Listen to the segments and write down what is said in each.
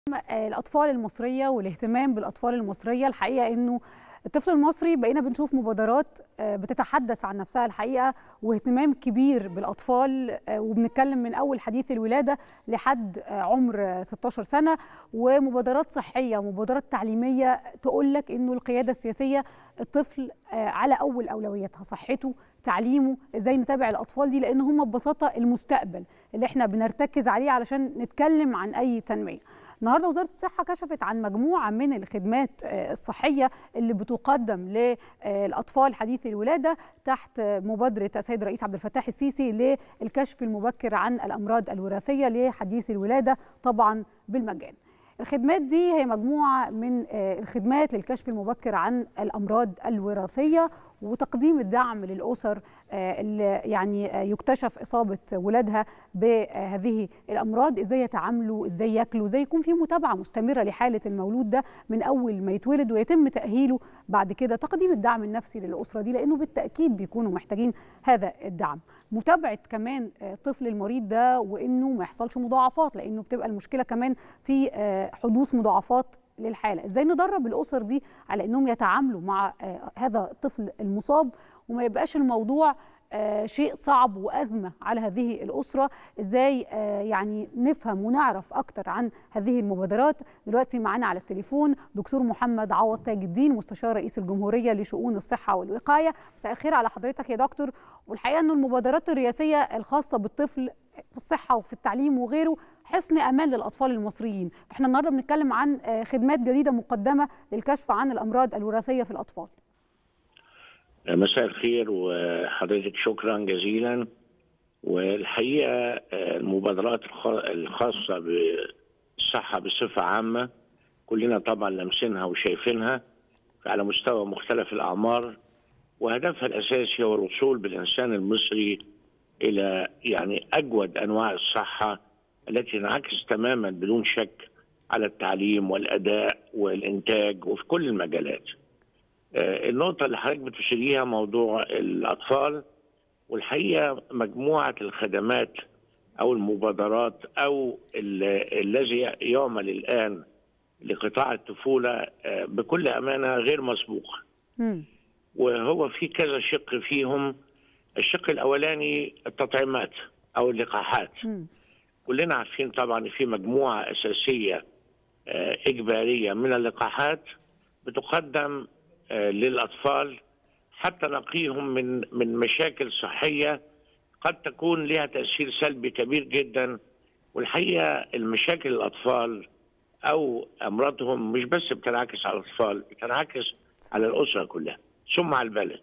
الاطفال المصريه والاهتمام بالاطفال المصريه الحقيقه انه الطفل المصري بقينا بنشوف مبادرات بتتحدث عن نفسها الحقيقه واهتمام كبير بالاطفال وبنتكلم من اول حديث الولاده لحد عمر 16 سنه ومبادرات صحيه ومبادرات تعليميه تقول لك انه القياده السياسيه الطفل على اول اولوياتها صحته تعليمه ازاي نتابع الاطفال دي لان هم ببساطه المستقبل اللي احنا بنرتكز عليه علشان نتكلم عن اي تنميه النهارده وزاره الصحه كشفت عن مجموعه من الخدمات الصحيه اللي بتقدم للاطفال حديثي الولاده تحت مبادره السيد الرئيس عبد الفتاح السيسي للكشف المبكر عن الامراض الوراثيه لحديثي الولاده طبعا بالمجان. الخدمات دي هي مجموعه من الخدمات للكشف المبكر عن الامراض الوراثيه وتقديم الدعم للاسر اللي يعني يكتشف اصابه ولادها بهذه الامراض ازاي يتعاملوا ازاي ياكلوا ازاي يكون في متابعه مستمره لحاله المولود ده من اول ما يتولد ويتم تاهيله بعد كده تقديم الدعم النفسي للاسره دي لانه بالتاكيد بيكونوا محتاجين هذا الدعم متابعه كمان الطفل المريض ده وانه ما يحصلش مضاعفات لانه بتبقى المشكله كمان في حدوث مضاعفات للحاله ازاي ندرب الاسر دي على انهم يتعاملوا مع هذا الطفل المصاب وما يبقاش الموضوع شيء صعب وازمه على هذه الاسره ازاي يعني نفهم ونعرف اكتر عن هذه المبادرات دلوقتي معانا على التليفون دكتور محمد عوض تاج الدين مستشار رئيس الجمهوريه لشؤون الصحه والوقايه مساء الخير على حضرتك يا دكتور والحقيقه انه المبادرات الرئاسيه الخاصه بالطفل في الصحه وفي التعليم وغيره حصن امان للاطفال المصريين فاحنا النهارده بنتكلم عن خدمات جديده مقدمه للكشف عن الامراض الوراثيه في الاطفال مساء الخير وحضرتك شكرا جزيلا والحقيقه المبادرات الخاصه بالصحه بصفه عامه كلنا طبعا لمسينها وشايفينها على مستوى مختلف الاعمار وهدفها الاساسي هو الوصول بالانسان المصري الى يعني اجود انواع الصحه التي تنعكس تماما بدون شك على التعليم والاداء والانتاج وفي كل المجالات. النقطة اللي حضرتك بتشيريها موضوع الأطفال والحقيقة مجموعة الخدمات أو المبادرات أو الذي يعمل الآن لقطاع الطفولة بكل أمانة غير مسبوق وهو في كذا شق فيهم الشق الأولاني التطعيمات أو اللقاحات م. كلنا عارفين طبعا في مجموعة أساسية إجبارية من اللقاحات بتقدم للاطفال حتى نقيهم من من مشاكل صحيه قد تكون لها تاثير سلبي كبير جدا والحقيقه المشاكل الاطفال او امراضهم مش بس بتنعكس على الاطفال بتنعكس على الاسره كلها ثم على البلد.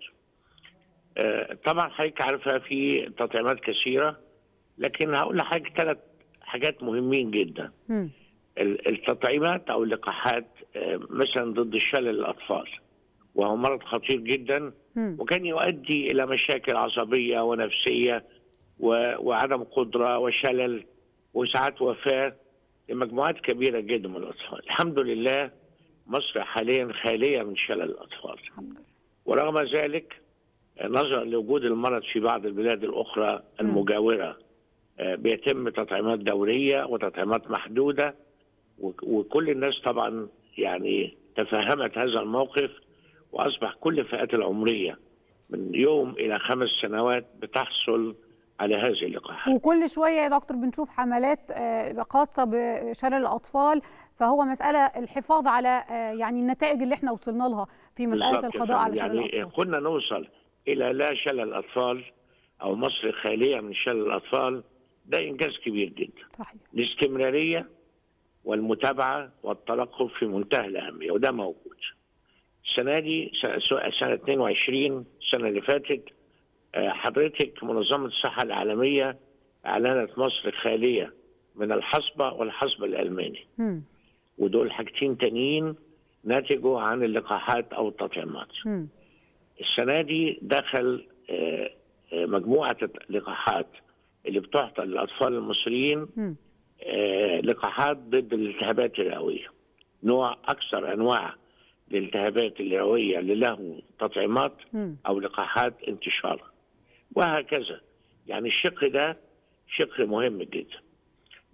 طبعا حضرتك عارفه في تطعيمات كثيره لكن هقول لحضرتك ثلاث حاجات مهمين جدا. م. التطعيمات او اللقاحات مثلا ضد الشلل الاطفال. وهو مرض خطير جدا وكان يؤدي الى مشاكل عصبيه ونفسيه وعدم قدره وشلل وساعات وفاه لمجموعات كبيره جدا من الاطفال. الحمد لله مصر حاليا خاليه من شلل الاطفال. ورغم ذلك نظرا لوجود المرض في بعض البلاد الاخرى المجاوره بيتم تطعيمات دوريه وتطعيمات محدوده وكل الناس طبعا يعني تفهمت هذا الموقف واصبح كل الفئات العمريه من يوم الى خمس سنوات بتحصل على هذه اللقاحات. وكل شويه يا دكتور بنشوف حملات خاصه بشلل الاطفال فهو مساله الحفاظ على يعني النتائج اللي احنا وصلنا لها في مساله القضاء على شلل يعني الاطفال. كنا نوصل الى لا شلل الاطفال او مصر خاليه من شلل الاطفال ده انجاز كبير جدا. صحيح. الاستمراريه والمتابعه والتلقف في منتهى الاهميه وده موجود. السنه دي سنه 22 السنه اللي فاتت حضرتك منظمه الصحه العالميه اعلنت مصر خاليه من الحصبه والحصبه الالماني. م. ودول حاجتين تانيين ناتجوا عن اللقاحات او التطعيمات. م. السنه دي دخل مجموعه اللقاحات اللي بتعطى للاطفال المصريين م. لقاحات ضد الالتهابات الرئويه. نوع اكثر انواع الالتهابات الرئويه اللي له تطعيمات او لقاحات انتشار وهكذا يعني الشق ده شق مهم جدا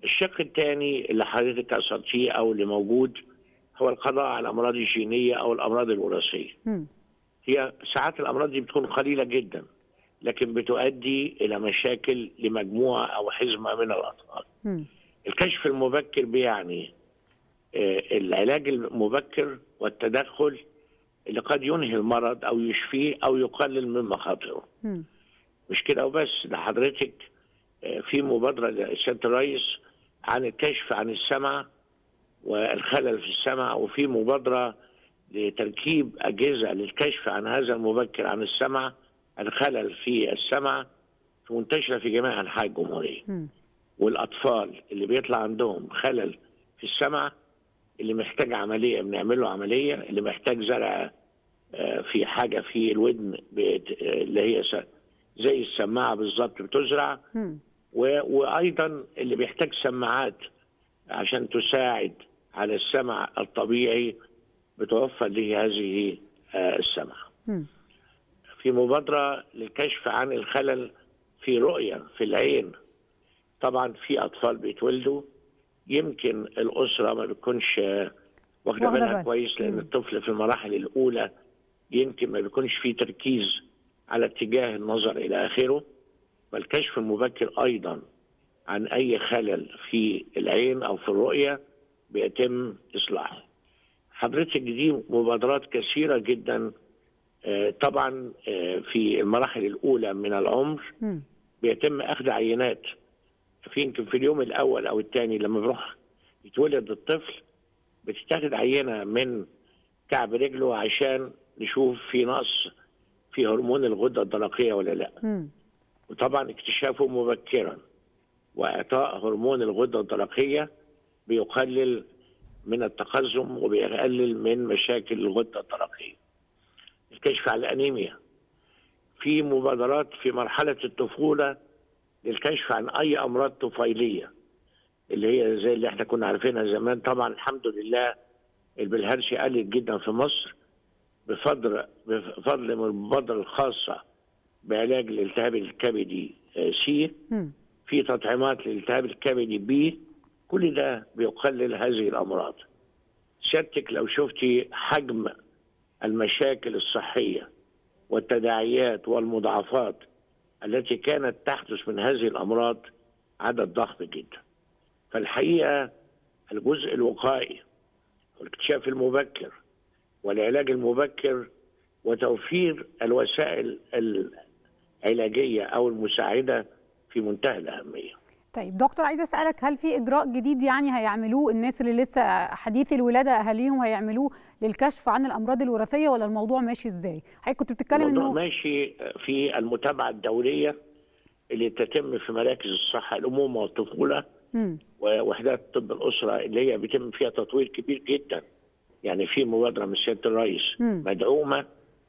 الشق الثاني اللي حضرتك اثرتيه او اللي موجود هو القضاء على الامراض الجينيه او الامراض الوراثيه. مم. هي ساعات الامراض دي بتكون قليله جدا لكن بتؤدي الى مشاكل لمجموعه او حزمه من الاطفال. مم. الكشف المبكر بيعني آه، العلاج المبكر والتدخل اللي قد ينهي المرض او يشفيه او يقلل من مخاطره. مم. مش كده وبس ده حضرتك آه، في مبادره لسياده الرئيس عن الكشف عن السمع والخلل في السمع وفي مبادره لتركيب اجهزه للكشف عن هذا المبكر عن السمع الخلل في السمع منتشره في جميع انحاء الجمهوريه. مم. والاطفال اللي بيطلع عندهم خلل في السمع اللي محتاج عمليه بنعمل له عمليه اللي محتاج زرع آه، في حاجه في الودن بت- آه، اللي هي س- زي السماعه بالظبط بتزرع مم. و- وايضا اللي بيحتاج سماعات عشان تساعد على السمع الطبيعي بتوفر له هذه آه، السمع. مم. في مبادرة للكشف عن الخلل في رؤية في العين طبعا في أطفال بيتولدوا يمكن الأسرة ما بتكونش آه، واخدة واخدة بالها بالها. كويس لأن مم. الطفل في المراحل الأولى يمكن ما بيكونش فيه تركيز على اتجاه النظر إلى آخره فالكشف المبكر أيضا عن أي خلل في العين أو في الرؤية بيتم إصلاحه حضرتك دي مبادرات كثيرة جدا آه، طبعا آه، في المراحل الأولى من العمر مم. بيتم أخذ عينات في يمكن في اليوم الأول أو الثاني لما بيروح يتولد الطفل بتتاخد عينة من كعب رجله عشان نشوف في نقص في هرمون الغدة الدرقية ولا لا مم. وطبعا اكتشافه مبكرا واعطاء هرمون الغده الدرقيه بيقلل من التقزم وبيقلل من مشاكل الغده الدرقيه. الكشف على الانيميا. في مبادرات في مرحله الطفوله للكشف عن اي امراض طفيليه اللي هي زي اللي احنا كنا عارفينها زمان طبعا الحمد لله البلهارسي قلت جدا في مصر بفضل بفضل من المبادره الخاصه بعلاج الالتهاب الكبدي آه، سي مم. في تطعيمات للالتهاب الكبدي بي كل ده بيقلل هذه الامراض سيادتك لو شفتي حجم المشاكل الصحيه والتداعيات والمضاعفات التي كانت تحدث من هذه الامراض عدد ضخم جدا فالحقيقه الجزء الوقائي والاكتشاف المبكر والعلاج المبكر وتوفير الوسائل العلاجيه او المساعده في منتهى الاهميه طيب دكتور عايزه اسالك هل في اجراء جديد يعني هيعملوه الناس اللي لسه حديثي الولاده اهاليهم هيعملوه للكشف عن الامراض الوراثيه ولا الموضوع ماشي ازاي حضرتك كنت بتتكلم الموضوع انه ماشي في المتابعه الدوريه اللي تتم في مراكز الصحه الامومه والطفوله مم. ووحدات طب الاسره اللي هي بيتم فيها تطوير كبير جدا يعني في مبادره من سياده الرئيس مم. مدعومه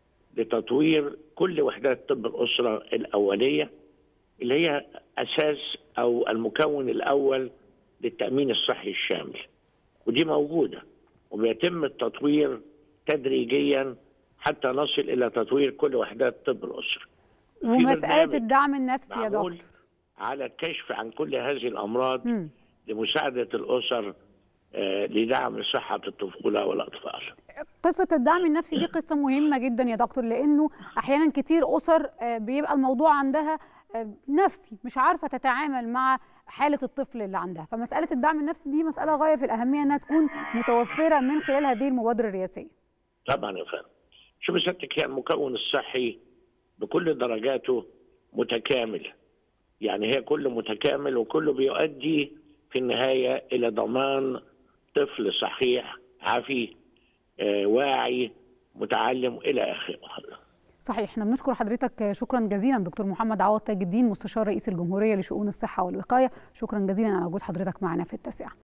لتطوير كل وحدات طب الاسره الاوليه اللي هي اساس او المكون الاول للتامين الصحي الشامل ودي موجوده وبيتم التطوير تدريجيا حتى نصل الى تطوير كل وحدات طب الاسره في ومساله برنامج الدعم النفسي يا معمول دكتور على الكشف عن كل هذه الامراض مم. لمساعده الاسر آه، لدعم صحه الطفوله والاطفال. قصة الدعم النفسي دي قصة مهمة جدا يا دكتور لأنه أحيانا كتير أسر آه، بيبقى الموضوع عندها آه، نفسي مش عارفة تتعامل مع حالة الطفل اللي عندها فمسألة الدعم النفسي دي مسألة غاية في الأهمية أنها تكون متوفرة من خلال هذه المبادرة الرئاسية طبعا يا فندم. شوف سيادتك هي المكون الصحي بكل درجاته متكامل. يعني هي كله متكامل وكله بيؤدي في النهايه الى ضمان طفل صحيح عافي آه، واعي متعلم الى اخره. صحيح احنا بنشكر حضرتك شكرا جزيلا دكتور محمد عوض تاج الدين مستشار رئيس الجمهورية لشؤون الصحة والوقاية شكرا جزيلا على وجود حضرتك معنا في التاسعة